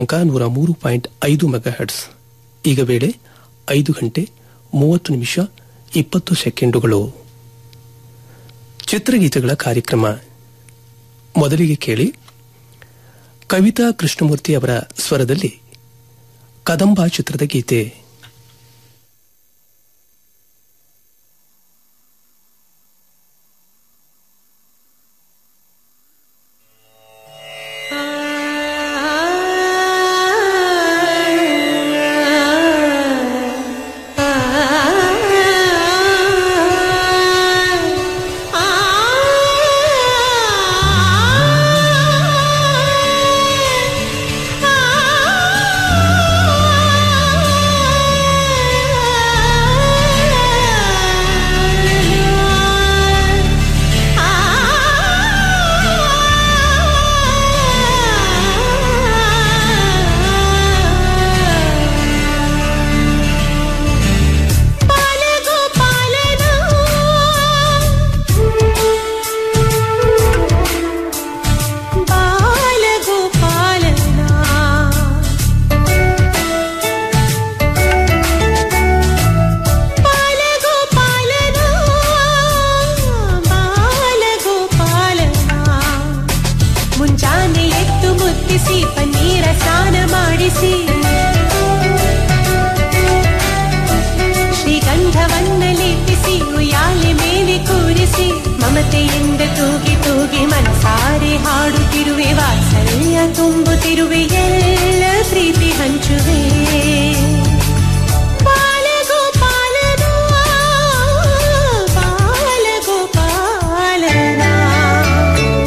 ಅಂಕ ನೂರ ಮೂರು ಪಾಯಿಂಟ್ ಐದು ಮೆಗಾಹೆಟ್ಸ್ ಈಗ ವೇಳೆ ಐದು ಗಂಟೆ ಮೂವತ್ತು ನಿಮಿಷ ಇಪ್ಪತ್ತು ಸೆಕೆಂಡುಗಳು ಚಿತ್ರಗೀತೆಗಳ ಕಾರ್ಯಕ್ರಮ ಮೊದಲಿಗೆ ಕೇಳಿ ಕವಿತಾ ಕೃಷ್ಣಮೂರ್ತಿ ಅವರ ಸ್ವರದಲ್ಲಿ ಕದಂಬ ಚಿತ್ರದ ಗೀತೆ ಮುಂಜಾನೆ ಎದ್ದು ಮುತ್ತಿಸಿ ಪನ್ನೀರ ಸ್ನಾನ ಮಾಡಿಸಿ ಶ್ರೀಗಂಧವನ್ನ ಲೇಪಿಸಿ ಉಯ್ಯಾಲೆ ಮೇಲೆ ಕೂರಿಸಿ ಮಮತೆಯಿಂದ ತೂಗಿ ತೂಗಿ ಮನಸಾರೆ ಹಾಡುತ್ತಿರುವೆ ವಾತ್ಸಲ್ಯ ತುಂಬುತ್ತಿರುವೆ ಎಲ್ಲ ಪ್ರೀತಿ ಹಂಚುವೆ ಬಾಲಗೋಪಾಲನ ಬಾಲಗೋಪಾಲನ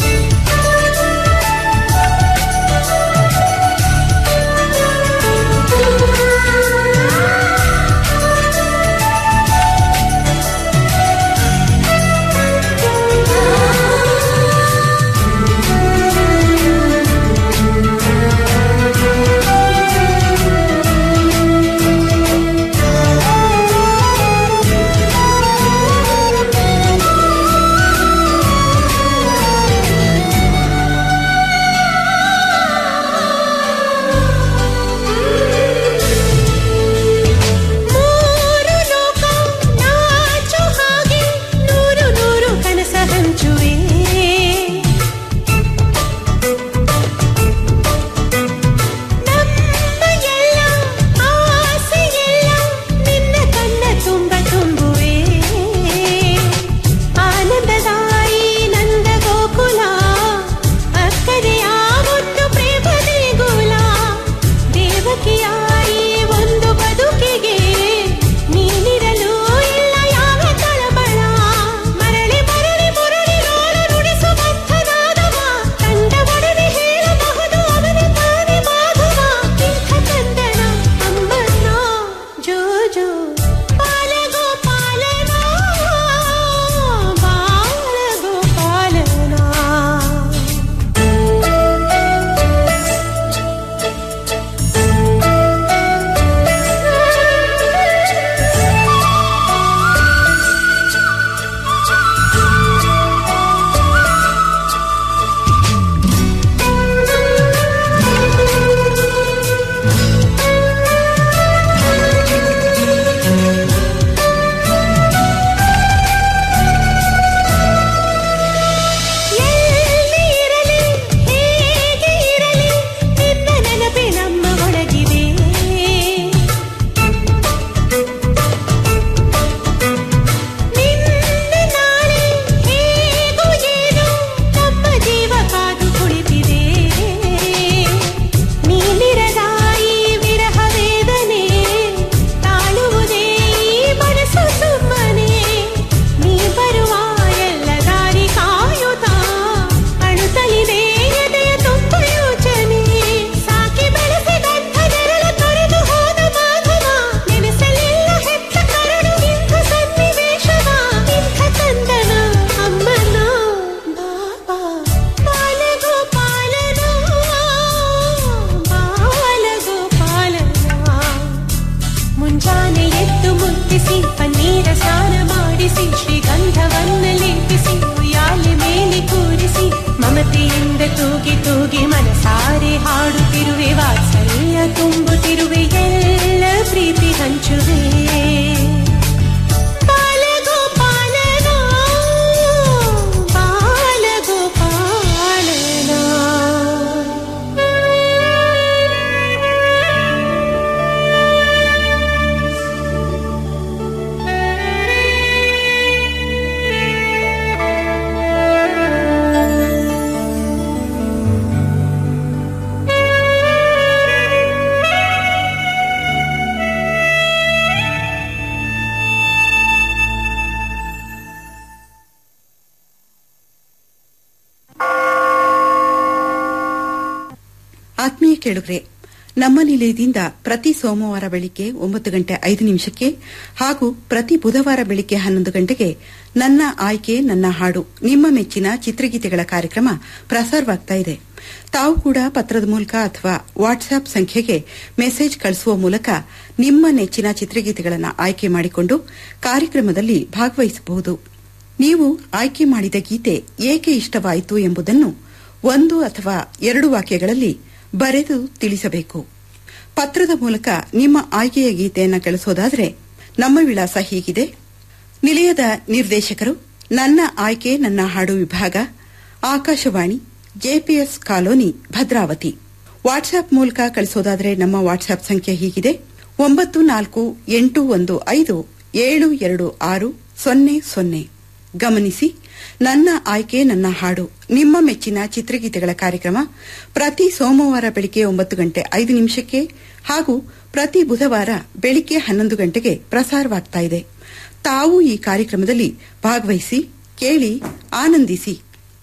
ಕೇಳುಗ್ರೆ ನಮ್ಮ ನಿಲಯದಿಂದ ಪ್ರತಿ ಸೋಮವಾರ ಬೆಳಿಗ್ಗೆ ಒಂಬತ್ತು ಗಂಟೆ ಐದು ನಿಮಿಷಕ್ಕೆ ಹಾಗೂ ಪ್ರತಿ ಬುಧವಾರ ಬೆಳಿಗ್ಗೆ ಹನ್ನೊಂದು ಗಂಟೆಗೆ ನನ್ನ ಆಯ್ಕೆ ನನ್ನ ಹಾಡು ನಿಮ್ಮ ಮೆಚ್ಚಿನ ಚಿತ್ರಗೀತೆಗಳ ಕಾರ್ಯಕ್ರಮ ಪ್ರಸಾರವಾಗ್ತಾ ಇದೆ ತಾವು ಕೂಡ ಪತ್ರದ ಮೂಲಕ ಅಥವಾ ವಾಟ್ಸ್ಆಪ್ ಸಂಖ್ಯೆಗೆ ಮೆಸೇಜ್ ಕಳಿಸುವ ಮೂಲಕ ನಿಮ್ಮ ನೆಚ್ಚಿನ ಚಿತ್ರಗೀತೆಗಳನ್ನು ಆಯ್ಕೆ ಮಾಡಿಕೊಂಡು ಕಾರ್ಯಕ್ರಮದಲ್ಲಿ ಭಾಗವಹಿಸಬಹುದು ನೀವು ಆಯ್ಕೆ ಮಾಡಿದ ಗೀತೆ ಏಕೆ ಇಷ್ಟವಾಯಿತು ಎಂಬುದನ್ನು ಒಂದು ಅಥವಾ ಎರಡು ವಾಕ್ಯಗಳಲ್ಲಿ ಬರೆದು ತಿಳಿಸಬೇಕು ಪತ್ರದ ಮೂಲಕ ನಿಮ್ಮ ಆಯ್ಕೆಯ ಗೀತೆಯನ್ನು ಕಳಿಸೋದಾದರೆ ನಮ್ಮ ವಿಳಾಸ ಹೀಗಿದೆ ನಿಲಯದ ನಿರ್ದೇಶಕರು ನನ್ನ ಆಯ್ಕೆ ನನ್ನ ಹಾಡು ವಿಭಾಗ Akashvani JPS colony Bhadravati WhatsApp ಮೂಲಕ ಕಳಿಸೋದಾದರೆ ನಮ್ಮ ವಾಟ್ಸ್ಆಪ್ ಸಂಖ್ಯೆ ಹೀಗಿದೆ ಒಂಬತ್ತು ನಾಲ್ಕು ಎಂಟು ಒಂದು ಐದು ಏಳು ಎರಡು ಆರು ಸೊನ್ನೆ ಸೊನ್ನೆ ಗಮನಿಸಿ ನನ್ನ ಆಯ್ಕೆ ನನ್ನ ಹಾಡು ನಿಮ್ಮ ಮೆಚ್ಚಿನ ಚಿತ್ರಗೀತೆಗಳ ಕಾರ್ಯಕ್ರಮ ಪ್ರತಿ ಸೋಮವಾರ ಬೆಳಿಗ್ಗೆ ಒಂಬತ್ತು ಗಂಟೆ ಐದು ನಿಮಿಷಕ್ಕೆ ಹಾಗೂ ಪ್ರತಿ ಬುಧವಾರ ಬೆಳಿಗ್ಗೆ ಹನ್ನೊಂದು ಗಂಟೆಗೆ ಪ್ರಸಾರವಾಗ್ತಾ ಇದೆ ತಾವು ಈ ಕಾರ್ಯಕ್ರಮದಲ್ಲಿ ಭಾಗವಹಿಸಿ ಕೇಳಿ ಆನಂದಿಸಿ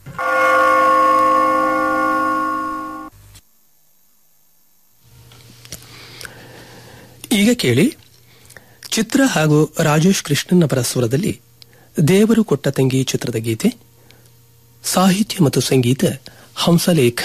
ಈಗ ಕೇಳಿ ಚಿತ್ರ ಹಾಗೂ ರಾಜೇಶ್ ಕೃಷ್ಣನ್ ಅವರ ಸ್ವರದಲ್ಲಿ ದೇವರು ಕೊಟ್ಟ ತಂಗಿ ಚಿತ್ರದ ಗೀತೆ ಸಾಹಿತ್ಯ ಮತ್ತು ಸಂಗೀತ ಹಂಸಲೇಖ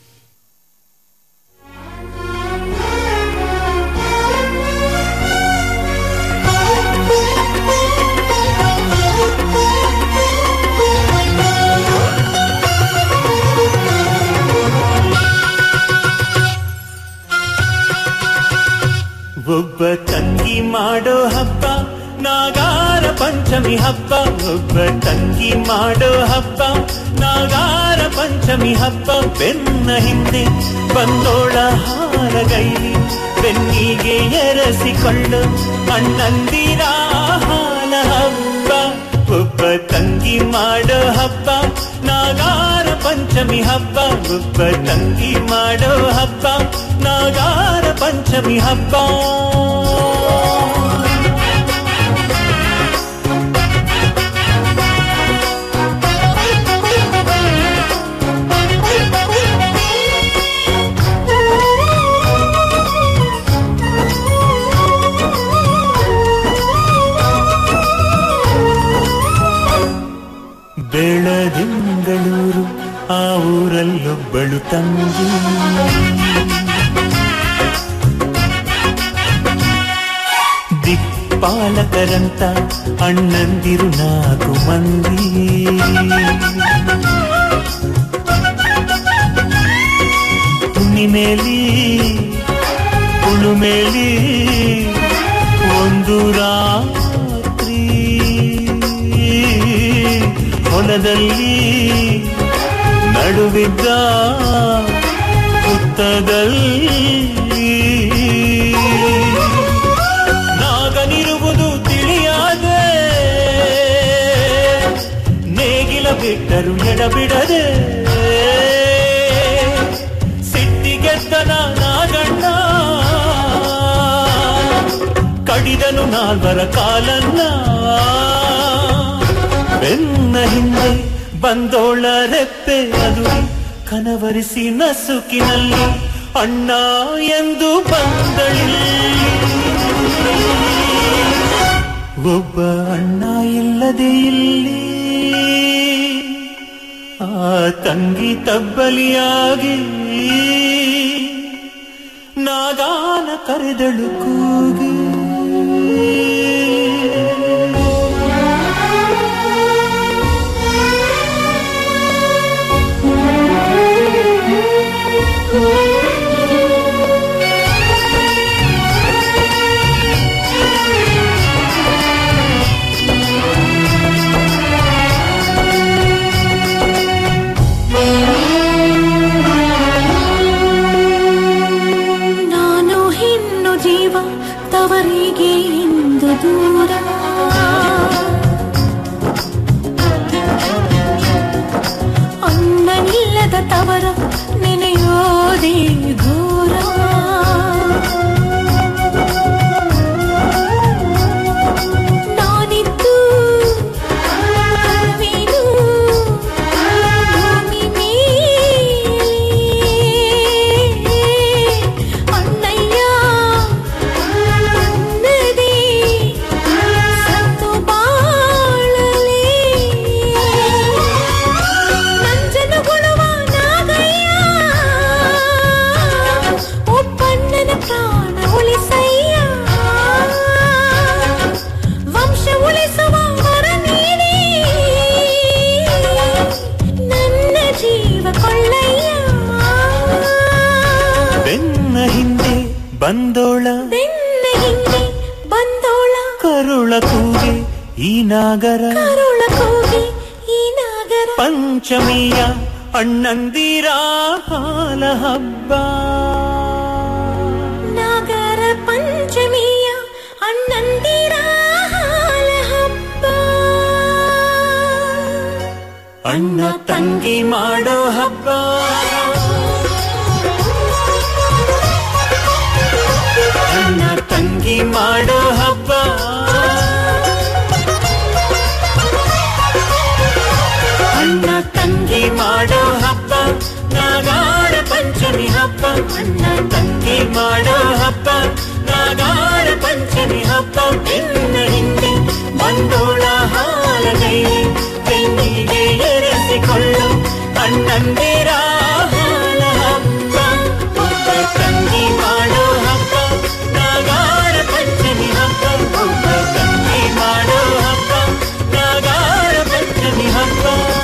ಒಬ್ಬ ತಂಗಿ ಮಾಡೋ ಹಬ್ಬ ನಾಗಾರ ಪಂಚಮಿ ಹಬ್ಬ ಒಬ್ಬ ತಂಗಿ ಮಾಡೋ ಹಬ್ಬ ನಾಗಾರ ಪಂಚಮಿ ಹಬ್ಬ ಬೆನ್ನ ಹಿಂದೆ ಬಂದೋಳ ಹಾರಗೈಲಿ ಬೆನ್ನಿಗೆ ಎರಸಿಕೊಂಡು ಅಣ್ಣಂದಿರ ಹಾಲ ಹಬ್ಬ ಒಬ್ಬ ತಂಗಿ ಮಾಡೋ ಹಬ್ಬ ನಾಗಾರ ಪಂಚಮಿ ಹಬ್ಬ ಒಬ್ಬ ತಂಗಿ ಮಾಡೋ ಹಬ್ಬ ನಾಗಾರ ಪಂಚಮಿ ಹಬ್ಬ ಬೆಳದಿಂಗಳೂರು ಆ ಊರಲ್ಲೊಬ್ಬಳು ತಂಗಿ ದಿಕ್ಪಾಲಕರಂತ ಅಣ್ಣಂದಿರು ನಾಲ್ಕು ಮಂದಿ ಹುಣ್ಣಿಮೇಲಿ ಹುಳುಮೇಲಿ ಒಂದು ರಾತ್ರಿ ಹೊಲದಲ್ಲಿ ನಡುವಿದ್ದ ಹುತ್ತದಲ್ಲಿ ನಾಗನಿರುವುದು ತಿಳಿಯಾದೆ ನೇಗಿಲ ಬಿಟ್ಟರು ಎಡಬಿಡದೆ ಸಿಟ್ಟಿಗೆದ್ದನ ನಾಗಣ್ಣ ಕಡಿದನು ನಾಲ್ವರ ಕಾಲನ್ನ ಬೆನ್ನ ಹಿಂದೆ ಬಂದೋಳ ರೆಪ್ಪೆ ಅದು ಕನವರಿಸಿ ನಸುಕಿನಲ್ಲಿ ಅಣ್ಣ ಎಂದು ಬಂದಳಿಲ್ಲಿ ಒಬ್ಬ ಅಣ್ಣ ಇಲ್ಲದೆ ಇಲ್ಲಿ ಆ ತಂಗಿ ತಬ್ಬಲಿಯಾಗಿ ನಾಗಾನ ಕರೆದಳು ಕೂಗಿ ನಾನು ಹೆಣ್ಣು ಜೀವ ತವರಿಗೆ ಇಂದು ದೂರ ಅಣ್ಣನಿಲ್ಲದ ತವರ ನೆನೆಯೋದೇ ಘೋರ ನಾನಿದ್ದು ಅರಿವೇನು ಭೂಮಿ ಮೇಲೆ ಬಂದೋಳ ಬೆನ್ನ ಹಿಂದೆ ಬಂದೋಳ ಕರುಳ ಕೂಗೆ ಈ ನಾಗರ ಕರುಳ ಕೂಗಿ ಈ ನಾಗರ ಪಂಚಮಿಯ ಅಣ್ಣಂದಿರ ಹಾಲ ಹಬ್ಬ ನಾಗರ ಪಂಚಮಿಯ ಅಣ್ಣಂದಿರ ಹಾಲ ಹಬ್ಬ ಅಣ್ಣ ತಂಗಿ ಮಾಡೋ ಹಬ್ಬ ಅಣ್ಣ ತಂಗಿ ಮಾಡೋ ಹಬ್ಬ ಅಣ್ಣ ತಂಗಿ ಮಾಡೋ ಹಬ್ಬ ನಾಗಾಡ ಪಂಚಮಿ ಹಬ್ಬ ಅಣ್ಣ ತಂಗಿ ಮಾಡೋ ಹಬ್ಬ ನಾಗಾಡ ಪಂಚಮಿ ಹಬ್ಬ ಬೆನ್ನ ಹಿಂದೆ ಬಂದೋಳ ಹಾಲಗೈ ಬೆನ್ನಿಗೆ ಎರೆಸಿಕೊಳ್ಳು ಅಣ್ಣಂದಿರ ಹಾಲ ಹಬ್ಬ ಒಬ್ಬ ತಂಗಿ ಮಾಡೋ ಹಬ್ಬ ನಾಗಾಡ ಪಂಚಮಿ ಹಬ್ಬ ಒಬ್ಬ ತಂಗಿ ಮಾಡೋ ಹಬ್ಬ ನಾಗಾಡ ಪಂಚಮಿ ಹಬ್ಬ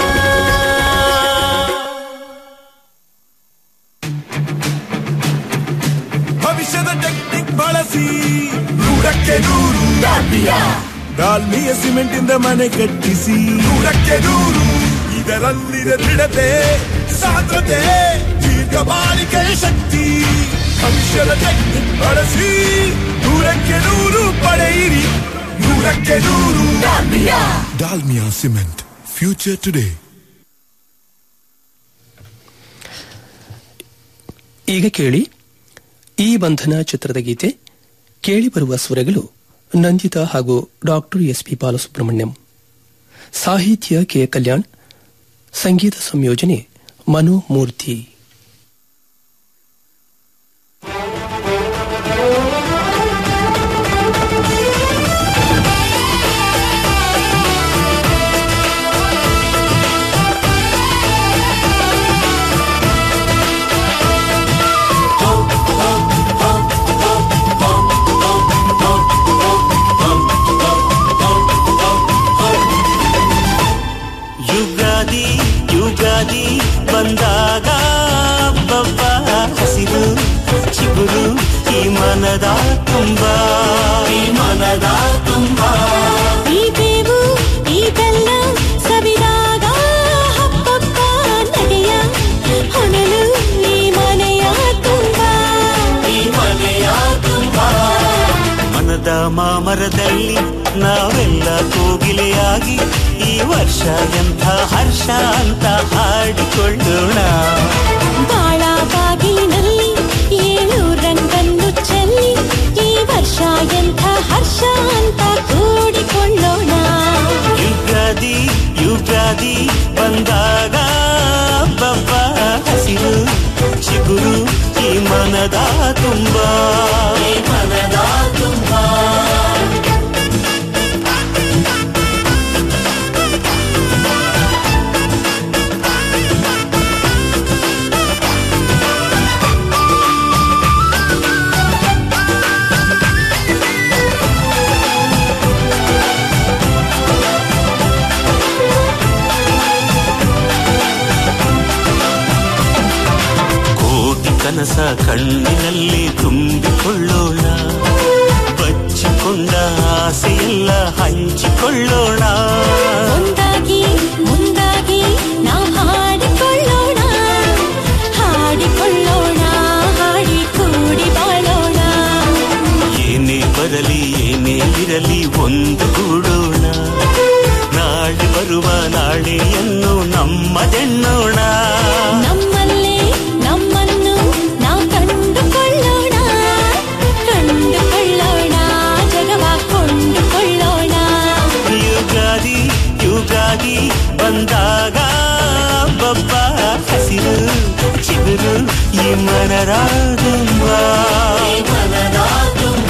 ಭವಿಷ್ಯದ ಟೆಕ್ನಿಕ್ ಬಳಸಿ ನೂರಕ್ಕೆ ನೂರು ಡಾಲ್ಮಿಯಾ ಡಾಲ್ಮಿಯ ಸಿಮೆಂಟ್ ಇಂದ ಮನೆ ಕಟ್ಟಿಸಿ ನೂರಕ್ಕೆ ನೂರು ಇದರಲ್ಲಿದೆ ದೃಢತೆ ಸಾಂದ್ರತೆ ದೀರ್ಘ ಬಾಳಿಕೆಯ ಶಕ್ತಿ ಭವಿಷ್ಯದ ಟೆಕ್ನಿಕ್ ಬಳಸಿ ನೂರಕ್ಕೆ ನೂರು ಪಡೆಯಿರಿ ನೂರಕ್ಕೆ ನೂರು Dalmia Dalmia cement future today ಈಗ ಕೇಳಿ ಈ ಬಂಧನ ಚಿತ್ರದ ಗೀತೆ ಕೇಳಿಬರುವ ಸ್ವರಗಳು ನಂದಿತಾ ಹಾಗೂ ಡಾಕ್ಟರ್ ಎಸ್ ಪಿ ಬಾಲಸುಬ್ರಹ್ಮಣ್ಯಂ ಸಾಹಿತ್ಯ ಕೆ ಕಲ್ಯಾಣ್ ಸಂಗೀತ ಸಂಯೋಜನೆ ಮನು ಮೂರ್ತಿ ಯುಗಾದಿ ಯುಗಾದಿ ಬಂದಾಗ ಬಬ್ಬ ಹಸಿರು ಚಿಗುರು ಈ ಮನದ ತುಂಬ ಈ ಮನದ ತುಂಬ ಈ ಬೇವು ಈ ಬೆಲ್ಲ ಸವಿದಾಗ ಹಬ್ಬಬ್ಬ ನಗೆಯ ಹೊನಲು ಈ ಮನೆಯ ತುಂಬ ಈ ಮನೆಯ ತುಂಬ ಮನದ ಮಾಮರದಲ್ಲಿ ನಾವೆಲ್ಲ ಕೋಗಿಲೆಯಾಗಿ ಈ ವರ್ಷ ಎಂಥ ಹರ್ಷ ಅಂತ ಹಾಡಿಕೊಳ್ಳೋಣ ಬಾಳ ಬಾಗಿಲಿನಲ್ಲಿ ಏಳು ರಂಗನ್ನು ಚೆಲ್ಲಿ ಈ ವರ್ಷ ಎಂಥ ಹರ್ಷ ಅಂತ ಕೂಡಿಕೊಳ್ಳೋಣ ಯುಗಾದಿ ಯುಗಾದಿ ಬಂದಾಗ ಬಬ್ಬ ಹಸಿರು ಚಿಗುರು ಈ ಮನದ ತುಂಬ ಈ ಮನದ ತುಂಬ ಕೋಟಿ ಕನಸ ಕಣ್ಣಿನಲ್ಲಿ ತುಂಬಿಕೊಳ್ಳೋಣ ಬಚ್ಚಿಕೊಂಡ ಆಸೆಯೆಲ್ಲ ಹಂಚಿಕೊಳ್ಳೋಣ ಒಂದಾಗಿ ಮುಂದಾಗಿ ನಾವು ಹಾಡಿಕೊಳ್ಳೋಣ ಹಾಡಿಕೊಳ್ಳೋಣ ಹಾಡಿ ಕೂಡಿ ಬಾಳೋಣ ಏನೇ ಬರಲಿ ಏನೇ ಇರಲಿ ಒಂದು ಗೂಡೋಣ ನಾಳೆ ಬರುವ ನಾಳೆಯನ್ನು ನಮ್ಮದೆಣ್ಣೋಣ ನಮ್ಮಲ್ಲೇ ನಮ್ಮನ್ನು ನಾವು ಕಂಡುಕೊಳ್ಳೋಣ ಕಂಡುಕೊಳ್ಳೋಣ ಜಗವ ಕೊಂಡುಕೊಳ್ಳೋಣ ಯುಗಾದಿ ಯುಗಾದಿ ಬಂದಾಗ ಬಬ್ಬ ಹಸಿರು ಚಿಗುರು ಈ ಮನರ ತುಂಬ ಈ ಮನದ ತುಂಬ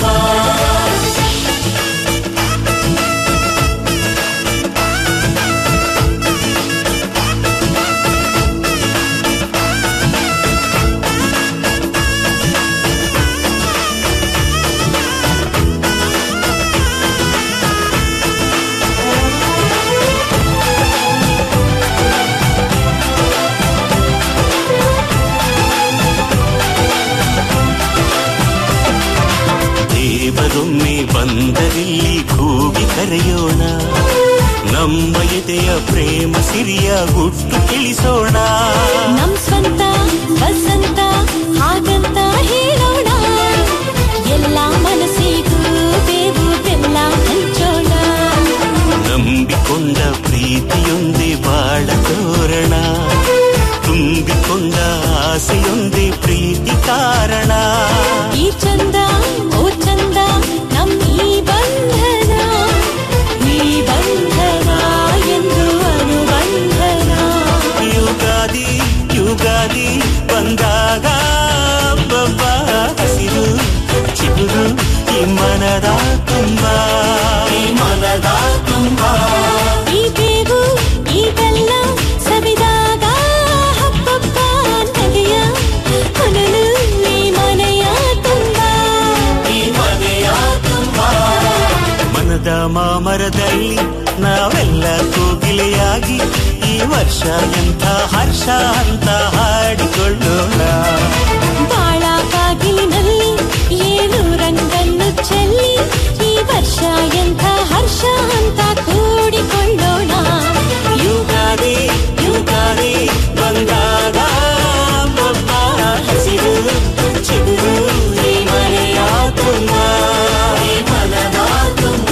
ದೇವರೊಮ್ಮೆ ಬಂದರಿಲ್ಲಿ ಕೂಗಿ ಕರೆಯೋಣ ನಮ್ಮ ಎದೆಯ ಪ್ರೇಮ ಸಿರಿಯ ಗುಟ್ಟು ತಿಳಿಸೋಣ ನಮ್ ಸ್ವಂತ ವಸಂತ ಹಾಗಂತ ಹೇಳೋಣ ಎಲ್ಲ ಮನಸ್ಸಿಗೂ ಬೇವು ಬೆಲ್ಲ ಹಂಚೋಣ ನಂಬಿಕೊಂಡ ಪ್ರೀತಿಯೊಂದೇ ಬಾಳ ತೋರಣ ತುಂಬಿಕೊಂಡ ಆಸೆಯೊಂದೇ ಪ್ರೀತಿ ಕಾರಣ ಈ ಚಂದ ಓ ಚಂದ ನಮ್ ಈ ಬಂಧನ ಈ ಬಂಧನ ಎಂದು ಅನುಬಂಧನ ಯುಗಾದಿ ಯುಗಾದಿ ಬಂದಾಗ ಬಬ್ಬ ಹಸಿರು ಚಿಗುರು ಈ ಮನದ ತುಂಬ ಈ ಮನದ ತುಂಬ ಈ ಬೇವು ಈ ಬೆಲ್ಲ ಸವಿದಾಗ ಹಬ್ಬಬ್ಬ ನಗೆಯ ಹೊನಲು ಈ ಮನೆಯ ತುಂಬ ಈ ಮನೆಯ ತುಂಬ ಮನದ ಮಾಮರದಲ್ಲಿ ನಾವೆಲ್ಲ ಕೋಗಿಲೆಯಾಗಿ ಈ ವರ್ಷ ಎಂಥ ಹರ್ಷ ಅಂತ ಹಾಡಿಕೊಳ್ಳೋಣ ಬಾಳ ಬಾಗಿಲಿನಲ್ಲಿ ಏನು ರಂಗನ್ನು ಚೆಲ್ಲಿ ಈ ವರ್ಷ ಎಂಥ ಹರ್ಷ ಅಂತ ಕೂಡಿಕೊಳ್ಳೋಣ ಯುಗಾದಿ ಯುಗಾದಿ ಬಂದಾಗ ಬಬ್ಬ ಹಸಿರು ಚಿಗುರು ಈ ಮನೆಯ ತುಂಬ ಈ ಮನದ ತುಂಬ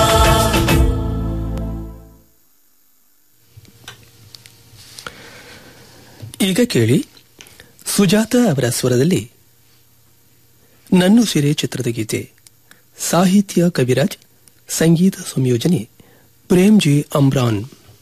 ಈಗ ಕೇಳಿ ಸುಜಾತ ಅವರ ಸ್ವರದಲ್ಲಿ ನನ್ನುಸಿರೆ ಚಿತ್ರದ ಗೀತೆ ಸಾಹಿತ್ಯ ಕವಿರಾಜ್ ಸಂಗೀತ ಸಂಯೋಜನೆ ಪ್ರೇಮ್ ಜಿ ಅಮ್ರಾನ್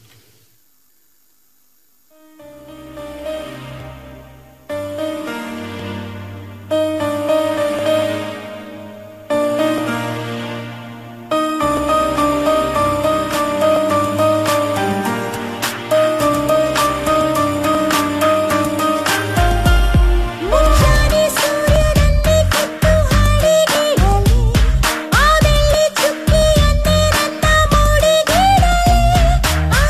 ಮುಂಜಾನೆ ಸೂರ್ಯನನ್ನೇ ಕಿತ್ತು ಹಾಡಿಗಿಡಲಿ ಆ ಬೆಳ್ಳಿ ಚುಕ್ಕಿಯನ್ನೇ ನನ್ನ ಮೂಡಿಗಿಡಲಿ ಆ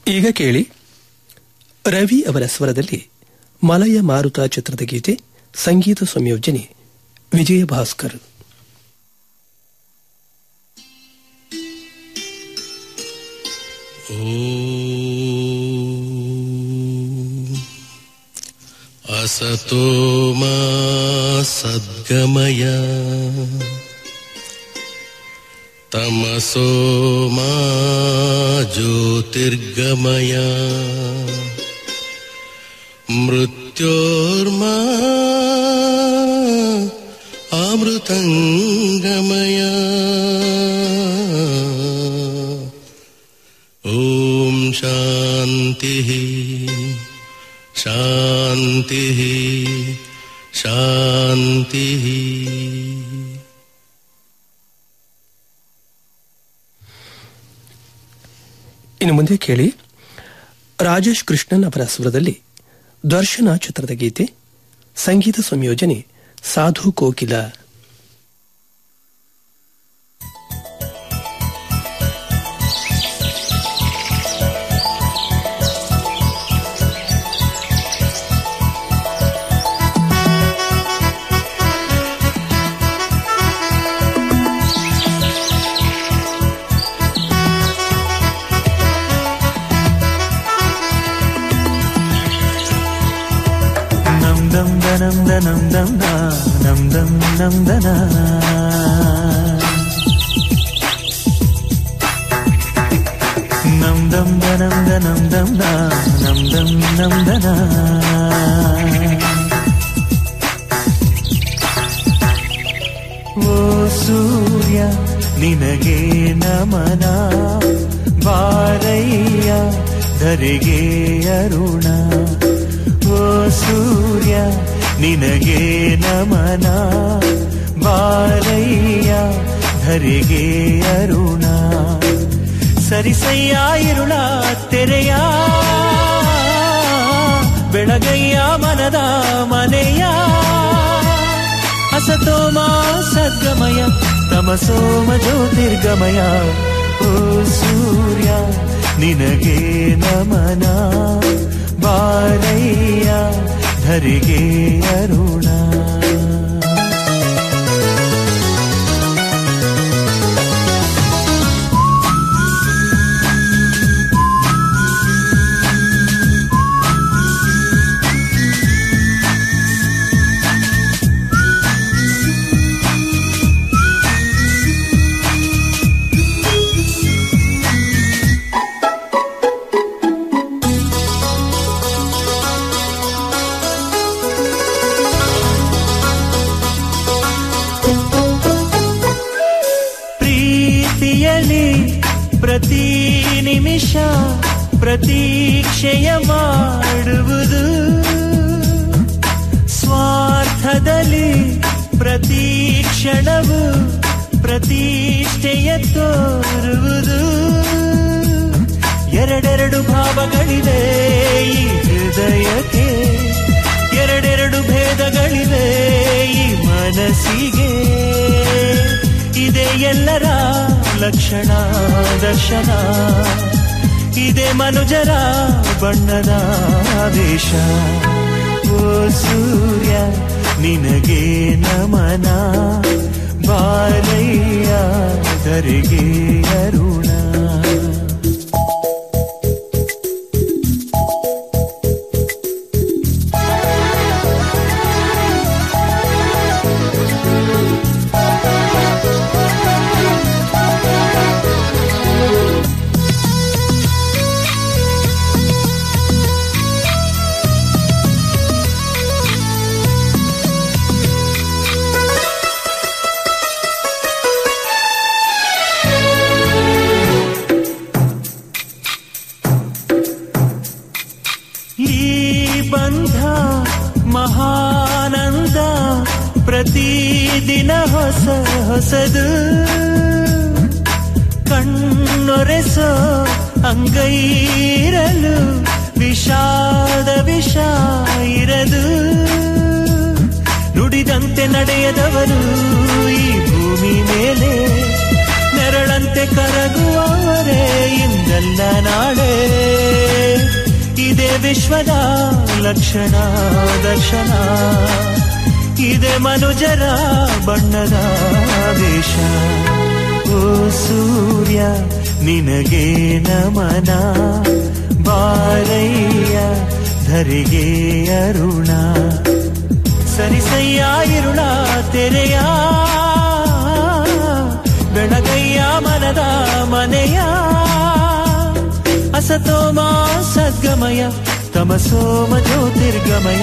ಈಗ ಕೇಳಿ ರವಿ ಅವರ ಸ್ವರದಲ್ಲಿ ಮಲಯ ಮಾರುತ ಚಿತ್ರದ ಗೀತೆ ಸಂಗೀತ ಸಂಯೋಜನೆ ವಿಜಯ ಭಾಸ್ಕರ್ असतो मा सद्गमय तमसो मा ज्योतिर्गमय मृत्योर्मा अमृतङ्गमय ॐ शान्तिः शान्तिः शान्तिः ಇನ್ನು ಮುಂದೆ ಕೇಳಿ ರಾಜೇಶ್ ಕೃಷ್ಣನ್ ಅವರ ಸ್ವರದಲ್ಲಿ ದರ್ಶನ ಚಿತ್ರದ ಗೀತೆ ಸಂಗೀತ ಸಂಯೋಜನೆ ಸಾಧು ಕೋಕಿಲ ನಮ್ ದಮ್ ದನಂ ದನಂ ದಮ್ ದ ನಮ್ ದಮ್ ನಮ್ ದನ ನಮ್ ದಮ್ ದನಂ ದನಂ ದಮ್ ದ ನಮ್ ದಮ್ ನಮ್ ದನ ಓ ಸೂರ್ಯ ನಿನಗೆ ನಮನ ಬಾರಯ್ಯ ಧರೆಗೆ ಅರುಣ ಓ ಸೂರ್ಯ ನಿನಗೆ ನಮನ ಬಾರಯ್ಯ ಧರೆಗೆ ಅರುಣ ಸರಿಸಯ್ಯ ಇರುಳ ತೆರೆಯ ಬೆಳಗಯ್ಯ ಮನದ ಮನೆಯ ಅಸತೋಮ ಸದ್ಗಮಯ ತಮಸೋಮ ಜ್ಯೋತಿರ್ಗಮಯ ಓ ಸೂರ್ಯ ನಿನಗೆ ನಮನ ಬಾರಯ್ಯ ಧರೆಗೆ ಅರುಣ ಪ್ರೀತಿಯಲಿ ಪ್ರತಿ ನಿಮಿಷ ಪ್ರತೀಕ್ಷೆಯ ಮಾಡುವುದು ಸ್ವಾರ್ಥದಲ್ಲಿ ಪ್ರತಿ ಕ್ಷಣವು ಪ್ರತಿಷ್ಠೆಯ ತೋರುವುದು ಎರಡೆರಡು ಭಾವಗಳಿವೆ ಈ ಹೃದಯಕ್ಕೆ ಎರಡೆರಡು ಭೇದಗಳಿವೆ ಈ ಮನಸ್ಸಿಗೆ ಇದೆ ಎಲ್ಲರ ಲಕ್ಷಣ ದರ್ಶನ ಇದೆ ಮನುಜರ ಬಣ್ಣದ ವೇಷ ಓ ಸೂರ್ಯ ನಿನಗೆ ನಮನ ಬಾಲಯ್ಯ ಧರೆಗೆ ಅರುಣ ಈ ಬಂಧ ಮಹಾನಂದ ಪ್ರತಿದಿನ ಹೊಸ ಹೊಸದು ಕಣ್ಣೊರೆಸೋ ಅಂಗೈರಲು ವಿಷಾದ ವಿಷ ಇರದು ನುಡಿದಂತೆ ನಡೆಯದವರು ಈ ಭೂಮಿ ಮೇಲೆ ನೆರಳಂತೆ ಕರಗುವವರೇ ಇಂದಲ್ಲ ನಾಳೆ ಇದೇ ವಿಶ್ವದ ಲಕ್ಷಣ ದರ್ಶನ ಇದೆ ಮನುಜರ ಬಣ್ಣದ ವೇಷ ಓ ಸೂರ್ಯ ನಿನಗೆ ನಮನ ಬಾರಯ್ಯ ಧರೆಗೆ ಅರುಣ ಸರಿಸಯ್ಯ ಇರುಳ ತೆರೆಯ ಬೆಳಗಯ್ಯ ಮನದ ಮನೆಯ ಅಸತೋಮ ಸದ್ಗಮಯ ತಮಸೋಮ ಜ್ಯೋತಿರ್ಗಮಯ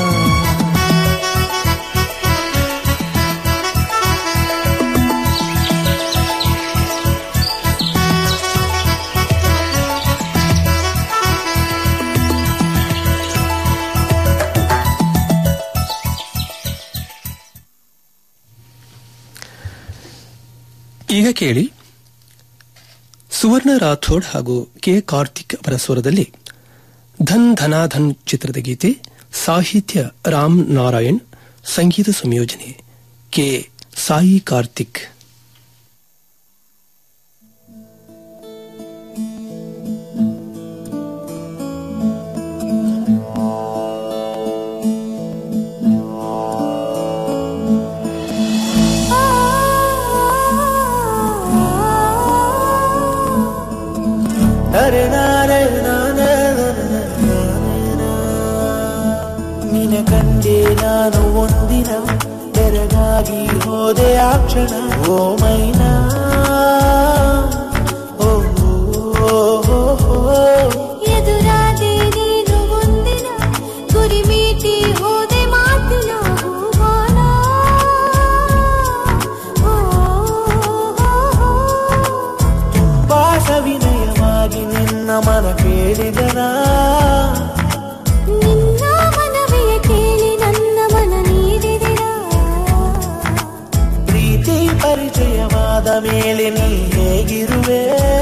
ಈಗ ಕೇಳಿ ಸುವರ್ಣ ರಾಥೋಡ್ ಹಾಗೂ ಕೆ ಕಾರ್ತಿಕ್ ಅವರ ಸ್ವರದಲ್ಲಿ ಧನ್ ಧನಾಧನ್ ಚಿತ್ರದ ಗೀತೆ ಸಾಹಿತ್ಯ ರಾಮ್ ನಾರಾಯಣ್ ಸಂಗೀತ ಸಂಯೋಜನೆ ಕೆ ಸಾಯಿ ಕಾರ್ತಿಕ್ ನಿನ ಕಂಡೆ ನಾನು ಒಂದಿನ ಬೆರಗಾಗಿ ಹೋದೆ ಆ ಕ್ಷಣ ಓ ಮೈನಾ ಓ, ಓ, ಓ, ಓ. ಎದುರಾದೆ ನೀನು ಒಂದಿನ ಗುರಿ ಮೀಟಿ ಹೋದೆ ಮಾತಿನ ಹೂವಾನ ಓ, ಓ, ಓ. ಪಾಸ ವಿನಯವಾಗಿ ನಿನ್ನ ಮನ ಕೇಳಿದನ ನಿನ್ನ ಮನವಿಯ ಕೇಳಿ ನನ್ನ ಮನ ನೀಡಿದಿರಾ ಪ್ರೀತಿ ಪರಿಚಯವಾದ ಮೇಲೆ ನೀ ಹೇಗಿರುವೆ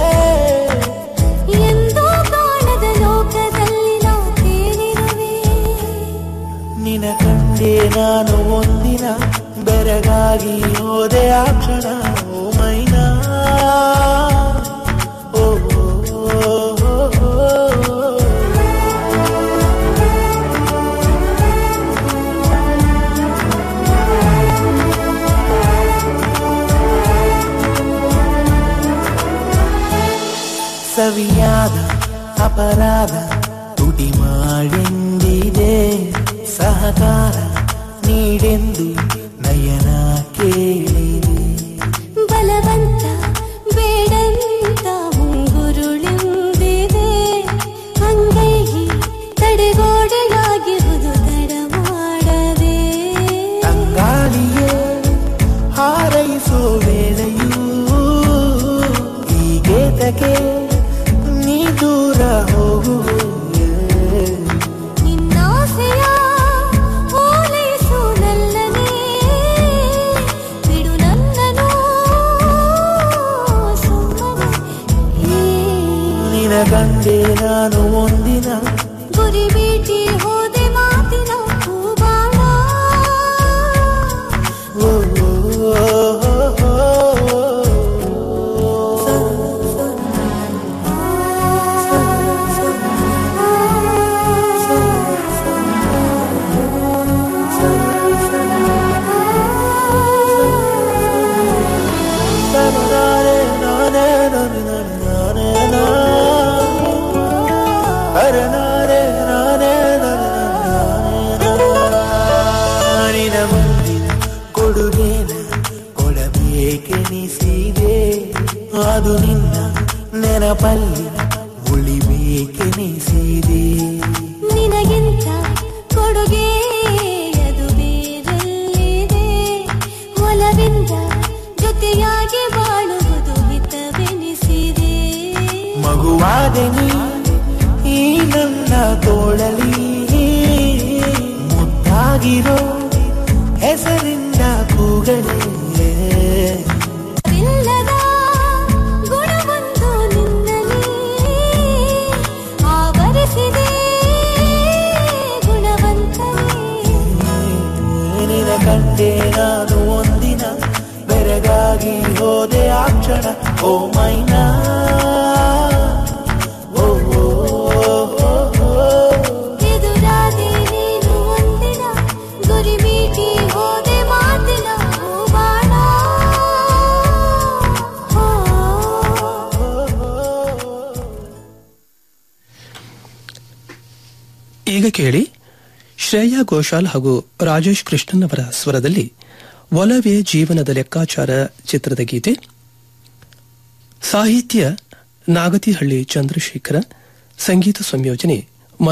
ಎಂದೂ ಕಾಣದ ಲೋಕದಲ್ಲಿ ನಾ ತೇಲಿರುವೆ ನಿನ ಕಂಡೆ ನಾನು ಒಂದಿನ ಬೆರಗಾಗಿ ಹೋದೆ ಆ ಕ್ಷಣ ಓ ಮೈನಾ ಓ, ಓ, ಓ, ಓ, ಓ. ಸವಿಯಾದ ಅಪರಾಧ ತುಟಿ ಮಾಡೆಂದಿದೆ ಸಹಕಾರ ನೀಡೆಂದು ನಯನ ಕೇಳಿದೆ ಬಲವಂತ ಬೇಡಂತ ಮುಂಗುರುಳೆಂದಿದೆ ಅಂಗೈಗೆ ತಡೆಗೋಡೆಯಾಗಿರುವುದು ತಡ ಮಾಡದೆ ತಂಗಾಳಿಯೇ ಹಾರೈಸೋ ವೇಳೆಯೂ ಈಗೇತಕ್ಕೆ ನೀ ದೂರ ಹೋಗುವೆ ನಿನ್ನಾಸೆಯ ಓಲೈಸು ನಲ್ಲನೆ ಬಿಡು ನನ್ನನು ಸುಮ್ಮನೆ ನಿನ ಕಂಡೆ ನಾನು ಒಂದಿನ ಗುರಿ ಬೀಟಿ ಹೋದೆ ಮಾತಿನ ಹೂಬಾಣ ಓ, ಓ, ಓ, ಓ, ನಾನೇ, ನಾನೇ, ನಾನೇ, ನಾನೇ, ನಾನೇ. ಅರೆ ನಾನೇ, ನಾನೇ, ನಾನೇ, ನಾನೇ. ನಿನ ಮುಂದಿನ ಕೊಡುಗೆನ ಕೊಡಬೇಕೆನಿಸಿದೆ ಅದು ನಿನ್ನ ನೆನಪಲ್ಲಿ ಉಳಿಬೇಕೆನಿಸಿದೆ ನಿನಗಿಂತ ಕೊಡುಗೆ ಅದು ಬೇರೆಲ್ಲಿದೆ ಒಲವಿಂದ ಜೊತೆಯಾಗಿ ಬಾಳುವುದು ಹಿತವೆನಿಸಿದೆ ಮಗುವಾದೆ ನೀ ಈ ನನ್ನ ತೋಳಲಿ ಮುದ್ದಾಗಿರೋ ಹೆಸರಿಂದ ಕೂಗಲೇ ಇಲ್ಲದ ಗುಣವೊಂದು ನಿನ್ನಲ್ಲಿ ಆವರಿಸಿದೆ ಗುಣವಂತನೇ ನಿನ ಕಂಡೆ ನಾನು ಒಂದಿನ ಬೆರಗಾಗಿ ಹೋದೆ ಆ ಕ್ಷಣ ಓ ಮೈನಾ ಓ ಓ, ಓ, ಓ, ಓ. ಎದುರಾದೆ ನೀನು ಒಂದಿನ ಗುರಿ ಮೀಟಿ ಹೋದೆ ಮಾತಿನ ಹೂವಾಣ ಹೋ ಈಗ ಕೇಳಿ ಶ್ರೇಯಾ ಘೋಷಾಲ್ ಹಾಗೂ ರಾಜೇಶ್ ಕೃಷ್ಣನ್ ಅವರ ಸ್ವರದಲ್ಲಿ ಒಲವೇ ಜೀವನದ ಲೆಕ್ಕಾಚಾರ ಚಿತ್ರದ ಗೀತೆ ಸಾಹಿತ್ಯ ನಾಗತಿಹಳ್ಳಿ ಚಂದ್ರಶೇಖರ ಸಂಗೀತ ಸಂಯೋಜನೆ